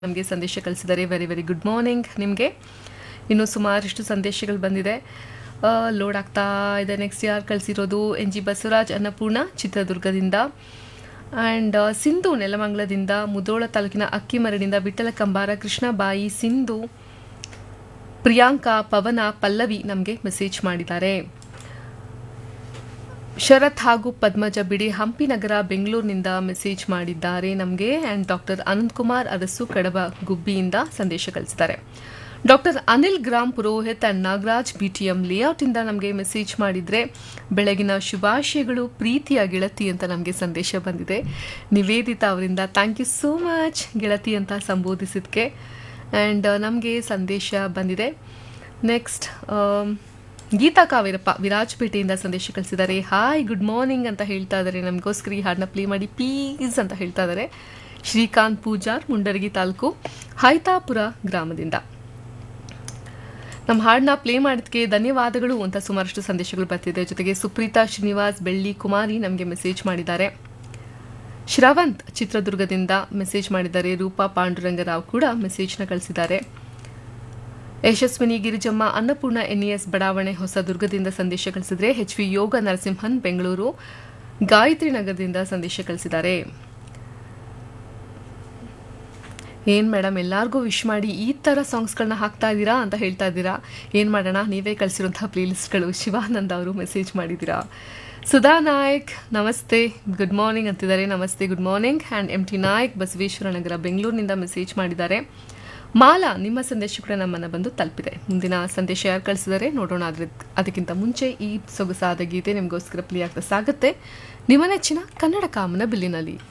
ನಮಗೆ ಸಂದೇಶ ಕಳಿಸಿದ್ದಾರೆ ವೆರಿ ವೆರಿ ಗುಡ್ ಮಾರ್ನಿಂಗ್ ನಿಮಗೆ ಇನ್ನು ಸುಮಾರಷ್ಟು ಸಂದೇಶಗಳು ಬಂದಿದೆ ಲೋಡ್ ಆಗ್ತಾ ಇದೆ ನೆಕ್ಸ್ಟ್ ಯಾರು ಕಳಿಸಿರೋದು ಎನ್ ಜಿ ಬಸವರಾಜ್ ಅನ್ನಪೂರ್ಣ ಚಿತ್ರದುರ್ಗದಿಂದ ಆ್ಯಂಡ್ ಸಿಂಧು ನೆಲಮಂಗಲದಿಂದ ಮುದೋಳ ತಾಲೂಕಿನ ಅಕ್ಕಿಮರಡಿಂದ ವಿಠಲ ಕಂಬಾರ ಕೃಷ್ಣಬಾಯಿ ಸಿಂಧು ಪ್ರಿಯಾಂಕಾ ಪವನ ಪಲ್ಲವಿ ನಮಗೆ ಮೆಸೇಜ್ ಮಾಡಿದ್ದಾರೆ ಶರತ್ ಹಾಗೂ ಪದ್ಮಜ ಬಿಡಿ ಹಂಪಿ ನಗರ ಬೆಂಗಳೂರಿನಿಂದ ಮೆಸೇಜ್ ಮಾಡಿದ್ದಾರೆ ನಮಗೆ ಆ್ಯಂಡ್ ಡಾಕ್ಟರ್ ಅನಂತ್ ಕುಮಾರ್ ಅರಸು ಕಡಬ ಗುಬ್ಬಿಯಿಂದ ಸಂದೇಶ ಕಳಿಸಿದ್ದಾರೆ doctor Anil Gram Purohit and Nagaraj BTM ಲೇಔಟಿಂದ ನಮಗೆ ಮೆಸೇಜ್ ಮಾಡಿದರೆ ಬೆಳಗಿನ ಶುಭಾಶಯಗಳು ಪ್ರೀತಿಯ ಗೆಳತಿ ಅಂತ ನಮಗೆ ಸಂದೇಶ ಬಂದಿದೆ ನಿವೇದಿತಾ ಅವರಿಂದ ಥ್ಯಾಂಕ್ ಯು ಸೋ ಮಚ್ ಗೆಳತಿ ಅಂತ ಸಂಬೋಧಿಸಿದ್ದಕ್ಕೆ ಆ್ಯಂಡ್ ನಮಗೆ ಸಂದೇಶ ಬಂದಿದೆ ನೆಕ್ಸ್ಟ್ ಗೀತಾ ಕಾವೇರಪ್ಪ ವಿರಾಜಪೇಟೆಯಿಂದ ಸಂದೇಶ ಕಳಿಸಿದ್ದಾರೆ ಹಾಯ್ ಗುಡ್ ಮಾರ್ನಿಂಗ್ ಅಂತ ಹೇಳ್ತಾ ಇದ್ದಾರೆ ನಮಗೋಸ್ಕರ ಈ ಹಾಡನ್ನ ಪ್ಲೇ ಮಾಡಿ ಪ್ಲೀಸ್ ಅಂತ ಹೇಳ್ತಾ ಇದ್ದಾರೆ ಶ್ರೀಕಾಂತ್ ಪೂಜಾರ್ ಮುಂಡರಗಿ ತಾಲೂಕು ಹೈತಾಪುರ ಗ್ರಾಮದಿಂದ ನಮ್ಮ ಹಾಡನ್ನ ಪ್ಲೇ ಮಾಡಿದ್ಕೆ ಧನ್ಯವಾದಗಳು ಅಂತ ಸುಮಾರಷ್ಟು ಸಂದೇಶಗಳು ಬರ್ತಿದೆ ಜೊತೆಗೆ ಸುಪ್ರೀತಾ ಶ್ರೀನಿವಾಸ್ ಬೆಳ್ಳಿ ಕುಮಾರಿ ನಮಗೆ ಮೆಸೇಜ್ ಮಾಡಿದ್ದಾರೆ ಶ್ರವಂತ್ ಚಿತ್ರದುರ್ಗದಿಂದ ಮೆಸೇಜ್ ಮಾಡಿದ್ದಾರೆ ರೂಪಾ ಪಾಂಡುರಂಗರಾವ್ ಕೂಡ ಮೆಸೇಜ್ನ ಕಳಿಸಿದ್ದಾರೆ ಯಶಸ್ವಿನಿ ಗಿರಿಜಮ್ಮ ಅನ್ನಪೂರ್ಣ ಎನ್ಇಎಸ್ ಬಡಾವಣೆ ಹೊಸದುರ್ಗದಿಂದ ಸಂದೇಶ ಕಳಿಸಿದರೆ ಎಚ್ ವಿ ಯೋಗ ನರಸಿಂಹನ್ ಬೆಂಗಳೂರು ಗಾಯತ್ರಿ ನಗರದಿಂದ ಸಂದೇಶ ಕಳಿಸಿದ್ದಾರೆ ಏನ್ ಮೇಡಮ್ ಎಲ್ಲಾರ್ಗೂ ವಿಶ್ ಮಾಡಿ ಈ ಥರ ಸಾಂಗ್ಸ್ಗಳನ್ನ ಹಾಕ್ತಾ ಇದ್ದೀರಾ ಅಂತ ಹೇಳ್ತಾ ಇದ್ದೀರಾ ಏನು ಮಾಡೋಣ ನೀವೇ ಕಳಿಸಿರುವಂತಹ ಪ್ಲೇಲಿಸ್ಟ್ಗಳು ಶಿವಾನಂದ್ ಅವರು ಮೆಸೇಜ್ ಮಾಡಿದ್ದೀರಾ ಸುಧಾ ನಾಯಕ್ ನಮಸ್ತೆ ಗುಡ್ ಮಾರ್ನಿಂಗ್ ಅಂತಿದ್ದಾರೆ ನಮಸ್ತೆ good morning and M T Nayak Basaveshwara Nagar ಬೆಂಗಳೂರಿನಿಂದ ಮೆಸೇಜ್ ಮಾಡಿದ್ದಾರೆ ಮಾಲಾ ನಿಮ್ಮ ಸಂದೇಶ ಕೂಡ ನಮ್ಮನ್ನು ಬಂದು ತಲುಪಿದೆ ಮುಂದಿನ ಸಂದೇಶ ಯಾರು ಕಳಿಸಿದರೆ ನೋಡೋಣ ಅದ್ರ ಅದಕ್ಕಿಂತ ಮುಂಚೆ ಈ ಸೊಗಸಾದ ಗೀತೆ ನಿಮಗೋಸ್ಕರ ಪ್ಲೇ ಆಗ್ತಾ ಸಾಗುತ್ತೆ ನಿಮ್ಮ ನೆಚ್ಚಿನ ಕನ್ನಡ ಕಾಮನ ಬಿಲ್ಲಿನಲ್ಲಿ